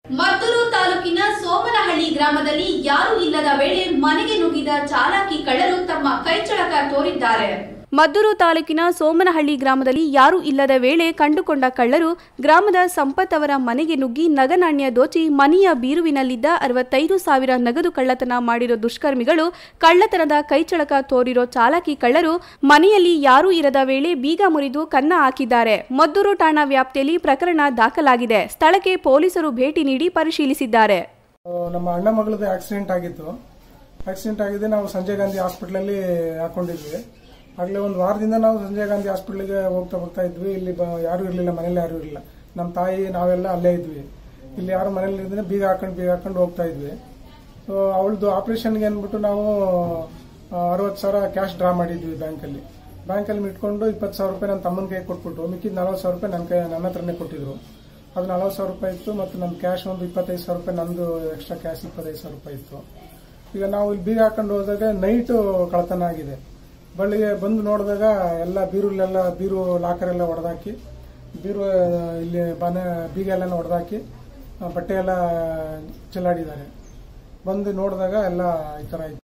ಮದ್ದೂರು ತಾಲೂಕಿನ ಸೋಮನಹಳ್ಳಿ ಗ್ರಾಮದಲ್ಲಿ ಯಾರೂ ಇಲ್ಲದ ವೇಳೆ ಮನೆಗೆ ನುಗ್ಗಿದ ಚಾಲಾಕಿ ಕಳ್ಳರು ತಮ್ಮ ಕೈಚಳಕ ತೋರಿದ್ದಾರೆ ಮದ್ದೂರು ತಾಲೂಕಿನ ಸೋಮನಹಳ್ಳಿ ಗ್ರಾಮದಲ್ಲಿ ಯಾರೂ ಇಲ್ಲದ ವೇಳೆ ಕಂಡುಕೊಂಡ ಕಳ್ಳರು ಗ್ರಾಮದ ಸಂಪತ್ ಅವರ ಮನೆಗೆ ನುಗ್ಗಿ ನಗನಾಣ್ಯ ದೋಚಿ ಮನೆಯ ಬೀರುವಿನಲ್ಲಿದ್ದ ಅರವತ್ತೈದು ಸಾವಿರ ನಗದು ಕಳ್ಳತನ ಮಾಡಿರೋ ದುಷ್ಕರ್ಮಿಗಳು ಕಳ್ಳತನದ ಕೈಚಳಕ ತೋರಿರೋ ಚಾಲಾಕಿ ಕಳ್ಳರು ಮನೆಯಲ್ಲಿ ಯಾರೂ ಇರದ ವೇಳೆ ಬೀಗ ಮುರಿದು ಕನ್ನ ಹಾಕಿದ್ದಾರೆ ಮದ್ದೂರು ಠಾಣಾ ವ್ಯಾಪ್ತಿಯಲ್ಲಿ ಪ್ರಕರಣ ದಾಖಲಾಗಿದೆ ಸ್ಥಳಕ್ಕೆ ಪೊಲೀಸರು ಭೇಟಿ ನೀಡಿ ಪರಿಶೀಲಿಸಿದ್ದಾರೆ ನಮ್ಮ ಅಣ್ಣ ಮಗಳದ್ದು ಆಕ್ಸಿಡೆಂಟ್ ಆಗಿತ್ತು ಆಕ್ಸಿಡೆಂಟ್ ಆಗಿದೆ ನಾವು ಸಂಜಯ್ ಗಾಂಧಿ ಹಾಸ್ಪಿಟ್ಲಲ್ಲಿ ಹಾಕೊಂಡಿದ್ವಿ ಆಗಲೇ ಒಂದು ವಾರದಿಂದ ನಾವು ಸಂಜಯ್ ಗಾಂಧಿ ಹಾಸ್ಪಿಟ್ಲಿಗೆ ಹೋಗ್ತಾ ಬರ್ತಾ ಇದ್ವಿ ಇಲ್ಲಿ ಬ- ಯಾರೂ ಇರಲಿಲ್ಲ ಮನೇಲಿ ಯಾರೂ ಇರಲಿಲ್ಲ ನಮ್ಮ ತಾಯಿ ನಾವೆಲ್ಲ ಅಲ್ಲೇ ಇದ್ವಿ ಇಲ್ಲಿ ಯಾರು ಮನೇಲಿ ಇದ್ರೆ ಬೀಗ ಹಾಕೊಂಡು ಬೀಗ ಹಾಕೊಂಡು ಹೋಗ್ತಾ ಇದ್ವಿ ಸೊ ಅವಳದು ಆಪರೇಷನ್ಗೆ ಅಂದ್ಬಿಟ್ಟು ನಾವು ಅರವತ್ತು ಸಾವಿರ ಕ್ಯಾಶ್ ಡ್ರಾ ಮಾಡಿದ್ವಿ ಬ್ಯಾಂಕಲ್ಲಿ ಬ್ಯಾಂಕಲ್ಲಿ ಇಟ್ಕೊಂಡು ಇಪ್ಪತ್ತು ಸಾವಿರ ರೂಪಾಯಿ ನನ್ನ ತಮ್ಮನ ಕೈ ಕೊಟ್ಬಿಟ್ಟು ಮಿಕ್ಕಿದ ನಲವತ್ತು ಸಾವಿರ ರೂಪಾಯಿ ನನ್ನ ಕೈ ನನ್ನ ಹತ್ರನೇ ಕೊಟ್ಟಿದ್ರು ಅದು ನಲವತ್ತು ಸಾವಿರ ರೂಪಾಯಿ ಇತ್ತು ಮತ್ತು ನಮ್ಮ ಕ್ಯಾಶ್ ಒಂದು ಇಪ್ಪತ್ತೈದು ಸಾವಿರ ರೂಪಾಯಿ ನಂದು ಎಕ್ಸ್ಟ್ರಾ ಕ್ಯಾಶ್ ಇಪ್ಪತ್ತೈದು ಸಾವಿರ ರೂಪಾಯಿ ಇತ್ತು ಈಗ ನಾವು ಇಲ್ಲಿ ಬೀಗ ಹಾಕೊಂಡು ಹೋದಾಗ ನೈಟು ಕಳತನ ಆಗಿದೆ ಬಳ್ಳಿಗೆ ಬಂದು ನೋಡಿದಾಗ ಎಲ್ಲ ಬೀರುಲೆಲ್ಲ ಬೀರು ಲಾಕರ್ ಎಲ್ಲ ಹೊಡೆದಾಕಿ ಬೀರು ಆ, ಇಲ್ಲಿ ಬನೆ ಬೀಗ ಎಲ್ಲ ಹೊಡೆದಾಕಿ ಬಟ್ಟೆ ಎಲ್ಲ ಚೆಲ್ಲಾಡಿದ್ದಾರೆ ಬಂದು ನೋಡಿದಾಗ ಎಲ್ಲ ಈ ಥರ ಇತ್ತು